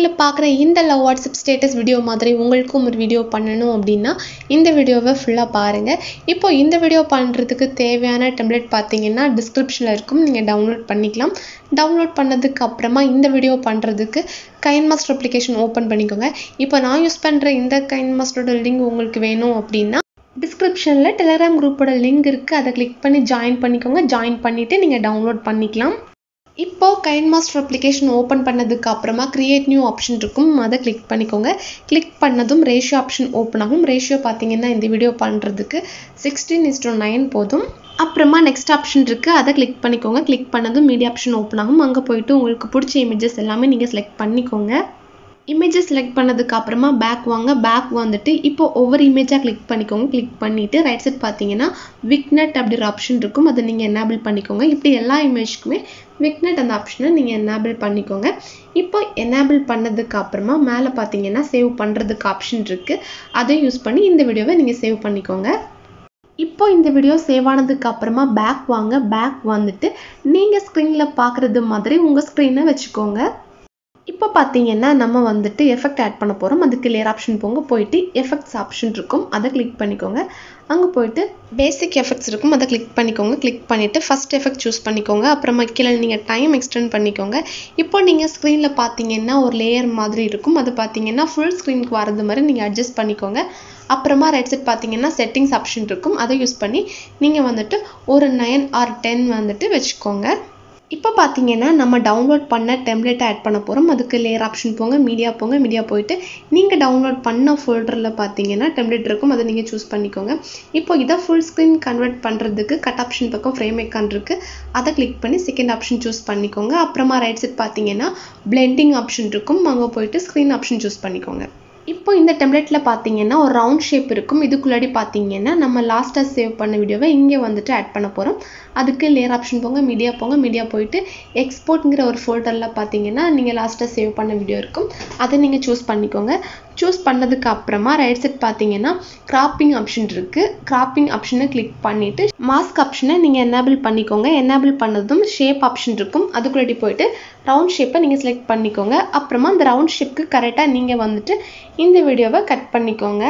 ஸ்க்ரீனில் பார்க்குற இந்த லவ் வாட்ஸ்அப் ஸ்டேட்டஸ் வீடியோ மாதிரி உங்களுக்கும் ஒரு வீடியோ பண்ணணும் அப்படின்னா இந்த வீடியோவை ஃபுல்லாக பாருங்கள் இப்போ இந்த வீடியோ பண்ணுறதுக்கு தேவையான டெம்ப்ளேட் பார்த்தீங்கன்னா டிஸ்கிரிப்ஷனில் இருக்கும் நீங்கள் டவுன்லோட் பண்ணிக்கலாம் டவுன்லோட் பண்ணதுக்கு அப்புறமா இந்த வீடியோ பண்ணுறதுக்கு கைன் மாஸ்டர் அப்ளிகேஷன் ஓப்பன் பண்ணிக்கோங்க இப்போ நான் யூஸ் பண்ணுற இந்த கைன் மாஸ்டரோட லிங்க் உங்களுக்கு வேணும் அப்படின்னா டிஸ்கிரிப்ஷனில் டெலகிராம் குரூப்போட லிங்க் இருக்குது அதை கிளிக் பண்ணி ஜாயின் பண்ணிக்கோங்க ஜாயின் பண்ணிவிட்டு நீங்கள் டவுன்லோட் பண்ணிக்கலாம் இப்போ கைன் மாஸ்டர் அப்ளிகேஷன் ஓப்பன் பண்ணதுக்கு அப்புறமா கிரியேட் நியூ ஆப்ஷன் இருக்கும் அதை கிளிக் பண்ணிக்கோங்க கிளிக் பண்ணதும் ரேஷியோ ஆப்ஷன் ஓப்பன் ஆகும் ரேஷியோ பார்த்தீங்கன்னா இந்த வீடியோ பண்ணுறதுக்கு சிக்ஸ்டீன் இஸ்டோ நைன் போதும் அப்புறமா நெக்ஸ்ட் ஆப்ஷன் இருக்குது அதை கிளிக் பண்ணிக்கோங்க கிளிக் பண்ணதும் மீடியா ஆப்ஷன் ஓப்பன் ஆகும் அங்கே போயிட்டு உங்களுக்கு பிடிச்ச இமேஜஸ் எல்லாமே நீங்கள் செலக்ட் பண்ணிக்கோங்க இமேஜஸ் செலக்ட் பண்ணதுக்கு அப்புறமா பேக் வாங்க பேக் வந்துட்டு இப்போ ஒவ்வொரு இமேஜாக கிளிக் பண்ணிக்கோங்க கிளிக் பண்ணிவிட்டு ரைட் சைட் பார்த்தீங்கன்னா விக்னட் அப்படின்ற ஆப்ஷன் இருக்கும் அதை நீங்கள் எனேபிள் பண்ணிக்கோங்க இப்படி எல்லா இமேஜ்க்குமே விக்னட் அந்த ஆப்ஷனை நீங்கள் எனேபிள் பண்ணிக்கோங்க இப்போ எனேபிள் பண்ணதுக்கு அப்புறமா மேலே பார்த்தீங்கன்னா சேவ் பண்ணுறதுக்கு ஆப்ஷன் இருக்குது அதை யூஸ் பண்ணி இந்த வீடியோவை நீங்கள் சேவ் பண்ணிக்கோங்க இப்போ இந்த வீடியோ சேவ் ஆனதுக்கு அப்புறமா பேக் வாங்க பேக் வந்துட்டு நீங்கள் ஸ்க்ரீனில் பார்க்குறது மாதிரி உங்கள் ஸ்க்ரீனை வச்சுக்கோங்க இப்போ பார்த்தீங்கன்னா நம்ம வந்துட்டு எஃபெக்ட் ஆட் பண்ண போகிறோம் அதுக்கு லேயர் ஆப்ஷன் போங்க போயிட்டு எஃபெக்ட்ஸ் ஆப்ஷன் இருக்கும் அதை கிளிக் பண்ணிக்கோங்க அங்கே போயிட்டு பேசிக் எஃபெக்ட்ஸ் இருக்கும் அதை கிளிக் பண்ணிக்கோங்க கிளிக் பண்ணிவிட்டு ஃபஸ்ட் எஃபெக்ட் சூஸ் பண்ணிக்கோங்க அப்புறமா கீழே நீங்கள் டைம் எக்ஸ்டெண்ட் பண்ணிக்கோங்க இப்போ நீங்கள் ஸ்க்ரீனில் பார்த்தீங்கன்னா ஒரு லேயர் மாதிரி இருக்கும் அது பார்த்தீங்கன்னா ஃபுல் ஸ்க்ரீனுக்கு வரது மாதிரி நீங்கள் அட்ஜஸ்ட் பண்ணிக்கோங்க அப்புறமா ரைட் சைட் பார்த்தீங்கன்னா செட்டிங்ஸ் ஆப்ஷன் இருக்கும் அதை யூஸ் பண்ணி நீங்கள் வந்துட்டு ஒரு நைன் ஆர் டென் வந்துட்டு வச்சுக்கோங்க இப்போ பார்த்தீங்கன்னா நம்ம டவுன்லோட் பண்ண டெம்ப்ளேட்டை ஆட் பண்ண போகிறோம் அதுக்கு லேயர் ஆப்ஷன் போங்க மீடியா போங்க மீடியா போயிட்டு நீங்கள் டவுன்லோட் பண்ண ஃபோல்டரில் பார்த்தீங்கன்னா டெம்ப்ளேட் இருக்கும் அதை நீங்கள் சூஸ் பண்ணிக்கோங்க இப்போ இதை ஃபுல் ஸ்க்ரீன் கன்வெர்ட் பண்ணுறதுக்கு கட் ஆப்ஷன் பக்கம் ஃப்ரேம் ஐக்கான் இருக்குது அதை கிளிக் பண்ணி செகண்ட் ஆப்ஷன் சூஸ் பண்ணிக்கோங்க அப்புறமா ரைட் சைட் பார்த்தீங்கன்னா பிளெண்டிங் ஆப்ஷன் இருக்கும் அங்கே போயிட்டு ஸ்க்ரீன் ஆப்ஷன் சூஸ் பண்ணிக்கோங்க இப்போ இந்த டெம்ப்ளேட்டில் பார்த்தீங்கன்னா ஒரு ரவுண்ட் ஷேப் இருக்கும் இதுக்குள்ளாடி பார்த்தீங்கன்னா நம்ம லாஸ்ட்டாக சேவ் பண்ண வீடியோவை இங்கே வந்துட்டு ஆட் பண்ண போகிறோம் அதுக்கு லேயர் ஆப்ஷன் போங்க மீடியா போங்க மீடியா போயிட்டு எக்ஸ்போர்ட்ங்கிற ஒரு ஃபோல்டரில் பார்த்தீங்கன்னா நீங்கள் லாஸ்ட்டாக சேவ் பண்ண வீடியோ இருக்கும் அதை நீங்கள் சூஸ் பண்ணிக்கோங்க சூஸ் பண்ணதுக்கு அப்புறமா ரைட் சைட் பார்த்தீங்கன்னா கிராப்பிங் ஆப்ஷன் இருக்குது கிராப்பிங் ஆப்ஷனை கிளிக் பண்ணிவிட்டு மாஸ்க் ஆப்ஷனை நீங்கள் எனேபிள் பண்ணிக்கோங்க எனேபிள் பண்ணதும் ஷேப் ஆப்ஷன் இருக்கும் அதுக்குள்ளாடி போயிட்டு ரவுண்ட் ஷேப்பை நீங்கள் செலக்ட் பண்ணிக்கோங்க அப்புறமா அந்த ரவுண்ட் ஷேப்க்கு கரெக்டாக நீங்கள் வந்துட்டு இந்த வீடியோவை கட் பண்ணிக்கோங்க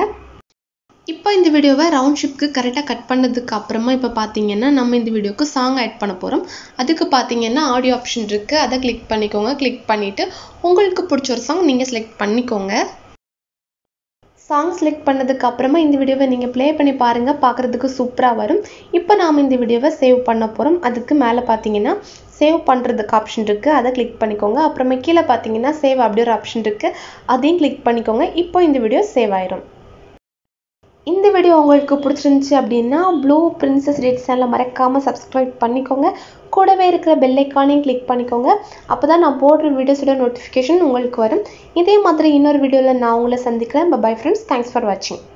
இப்போ இந்த வீடியோவை ரவுண்ட் ஷிப்க்கு கரெக்டாக கட் பண்ணதுக்கு அப்புறமா இப்போ பார்த்தீங்கன்னா நம்ம இந்த வீடியோக்கு சாங் ஆட் பண்ண போகிறோம் அதுக்கு பார்த்தீங்கன்னா ஆடியோ ஆப்ஷன் இருக்குது அதை கிளிக் பண்ணிக்கோங்க கிளிக் பண்ணிவிட்டு உங்களுக்கு பிடிச்ச ஒரு சாங் நீங்கள் செலக்ட் பண்ணிக்கோங்க சாங் செலக்ட் பண்ணதுக்கு அப்புறமா இந்த வீடியோவை நீங்கள் ப்ளே பண்ணி பாருங்கள் பார்க்குறதுக்கு சூப்பராக வரும் இப்போ நாம் இந்த வீடியோவை சேவ் பண்ண போகிறோம் அதுக்கு மேலே பார்த்தீங்கன்னா சேவ் பண்ணுறதுக்கு ஆப்ஷன் இருக்குது அதை கிளிக் பண்ணிக்கோங்க அப்புறமா கீழே பார்த்தீங்கன்னா சேவ் அப்படி ஒரு ஆப்ஷன் இருக்குது அதையும் கிளிக் பண்ணிக்கோங்க இப்போ இந்த வீடியோ சேவ் ஆயிரும் இந்த வீடியோ உங்களுக்கு பிடிச்சிருந்துச்சி அப்படின்னா ப்ளூ பிரின்சஸ் ரேட் சேனலை மறக்காமல் சப்ஸ்கிரைப் பண்ணிக்கோங்க கூடவே இருக்கிற பெல்லைக்கானையும் கிளிக் பண்ணிக்கோங்க அப்போ தான் நான் போடுற வீடியோஸோட நோட்டிஃபிகேஷன் உங்களுக்கு வரும் இதே மாதிரி இன்னொரு வீடியோவில் நான் உங்களை சந்திக்கிறேன் பை ஃப்ரெண்ட்ஸ் தேங்க்ஸ் ஃபார் வாட்சிங்